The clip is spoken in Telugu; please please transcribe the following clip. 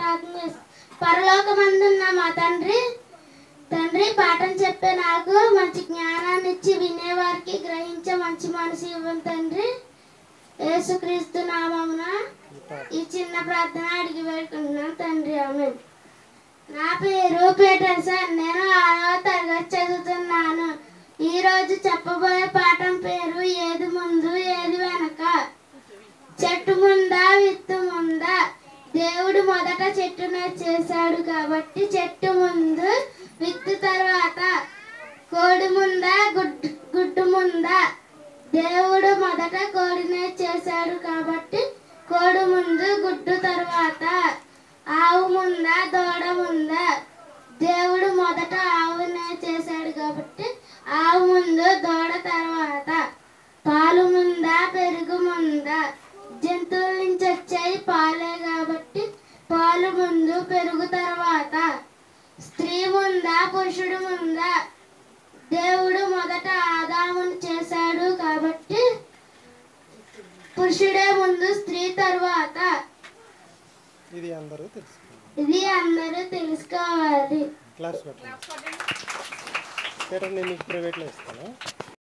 ప్రార్థన చేస్తాం పరలోకమందున్న మా తండ్రి తండ్రి పాఠం చెప్పే నాకు మంచి జ్ఞానాన్ని ఇచ్చి వినేవారికి గ్రహించే మంచి మనసు ఇవ్వండి తండ్రి యేసుక్రీస్తు నామమున ఈ చిన్న ప్రార్థన అడిగి పెట్టుకుంటున్నాను తండ్రి ఆమె నా పేరు పీటర్ సార్ నేను ఆరవ తరగతి చదువుతున్నాను ఈ రోజు చెప్పబోయే పాఠం పేరు ఏది ముందు ఏది వెనక చెట్టు ముందా విత్తు ముందా దేవుడు మొదట చెట్టునే చేశాడు కాబట్టి చెట్టు ముందు విత్తు తర్వాత కోడి ముందా గుడ్డు గుడ్డు ముందా దేవుడు మొదట కోడినే చేశాడు కాబట్టి కోడి ముందు గుడ్డు తర్వాత ఆవు ముందా దూడ ముందా దేవుడు మొదట ఆవునే చేశాడు కాబట్టి ఆవు ముందు దూడ తర్వాత పాలు ముందా పెరుగు ముందా జంతువుల నుంచి వచ్చాయి పాలే కాబట్టి పాలు ముందు పెరుగు తర్వాత స్త్రీ ముందా పురుషుడు ముందా దేవుడు మొదట ఆదామును చేశాడు కాబట్టి పురుషుడే ముందు స్త్రీ తర్వాత ఇది అందరూ తెలుసుకోండి ఇది అందరూ తెలుసుకోవాలి క్లాస్ పెట్టండి పేటర్ నేను నీకు ప్రైవేట్లో ఇస్తాను